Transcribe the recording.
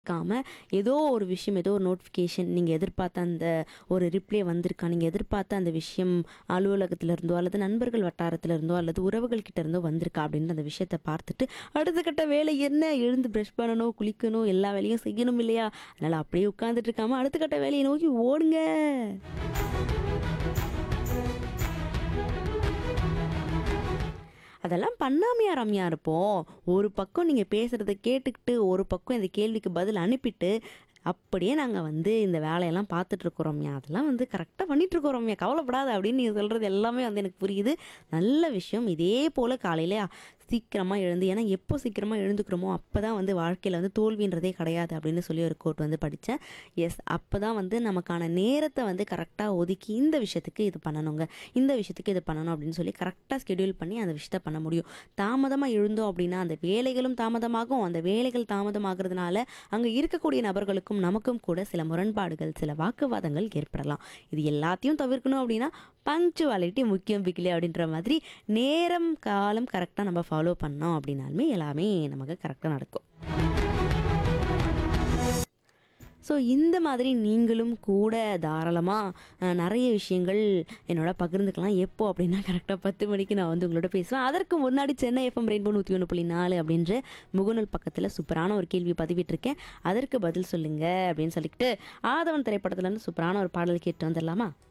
காம ஏதோ ஒரு விஷயம் ஏதோ ஒரு நோட்டிஃபிகேஷன் நீங்கள் எதிர்பார்த்த அந்த ஒரு ரிப்ளை வந்திருக்கா நீங்கள் எதிர்பார்த்த அந்த விஷயம் அலுவலகத்துல இருந்தோ அல்லது நண்பர்கள் வட்டாரத்துல இருந்தோ அல்லது உறவுகள் கிட்ட இருந்தோ வந்திருக்கா அப்படின்னு அந்த விஷயத்தை பார்த்துட்டு அடுத்த கட்ட வேலை என்ன எழுந்து ப்ரஷ் பண்ணணும் குளிக்கணும் எல்லா வேலையும் செய்யணும் இல்லையா அதனால் அப்படியே உட்காந்துட்டு இருக்காம அடுத்த கட்ட வேலையை நோக்கி ஓடுங்க அதெல்லாம் பண்ணாமையா ரம்யா இருப்போம் ஒரு பக்கம் நீங்கள் பேசுகிறத கேட்டுக்கிட்டு ஒரு பக்கம் இந்த கேள்விக்கு பதில் அனுப்பிட்டு அப்படியே நாங்கள் வந்து இந்த வேலையெல்லாம் பார்த்துட்டு இருக்கோம் ரம்யா அதெல்லாம் வந்து கரெக்டாக பண்ணிட்டு இருக்கோம் ரம்யா கவலைப்படாத அப்படின்னு நீங்கள் சொல்கிறது எல்லாமே வந்து எனக்கு புரியுது நல்ல விஷயம் இதே போல் காலையில சீக்கிரமாக எழுந்து ஏன்னா எப்போ சீக்கிரமாக எழுந்துக்கிறோமோ அப்போ தான் வந்து வாழ்க்கையில் வந்து தோல்வின்றதே கிடையாது அப்படின்னு சொல்லி ஒரு கோட் வந்து படித்தேன் எஸ் அப்போ தான் வந்து நமக்கான நேரத்தை வந்து கரெக்டாக ஒதுக்கி இந்த விஷயத்துக்கு இது பண்ணணுங்க இந்த விஷயத்துக்கு இது பண்ணணும் அப்படின்னு சொல்லி கரெக்டாக ஸ்கெடியூல் பண்ணி அந்த விஷயத்த பண்ண முடியும் தாமதமாக எழுந்தோம் அப்படின்னா அந்த வேலைகளும் தாமதமாகும் அந்த வேலைகள் தாமதமாகிறதுனால அங்கே இருக்கக்கூடிய நபர்களுக்கும் நமக்கும் கூட சில முரண்பாடுகள் சில வாக்குவாதங்கள் ஏற்படலாம் இது எல்லாத்தையும் தவிர்க்கணும் அப்படின்னா பங்க்சுவாலிட்டி முக்கியம் பிக்கிலே அப்படின்ற மாதிரி நேரம் காலம் கரெக்டாக நம்ம ஃபாலோ பண்ணோம் அப்படின்னாலுமே எல்லாமே நமக்கு கரெக்டாக நடக்கும் ஸோ இந்த மாதிரி நீங்களும் கூட தாராளமாக நிறைய விஷயங்கள் என்னோட பகிர்ந்துக்கலாம் எப்போ அப்படின்னா கரெக்டாக பத்து மணிக்கு நான் வந்து உங்களோட பேசுவேன் அதற்கு முன்னாடி சென்னை எஃப்எம் ரெயின்போ நூற்றி ஒன்று புள்ளி நாலு அப்படின்ற முகநூல் பக்கத்தில் சூப்பரான ஒரு கேள்வி பதிவிட்டிருக்கேன் அதற்கு பதில் சொல்லுங்க அப்படின்னு சொல்லிக்கிட்டு ஆதவன் திரைப்படத்துலேருந்து சூப்பரான ஒரு பாடல் கேட்டு வந்துடலாமா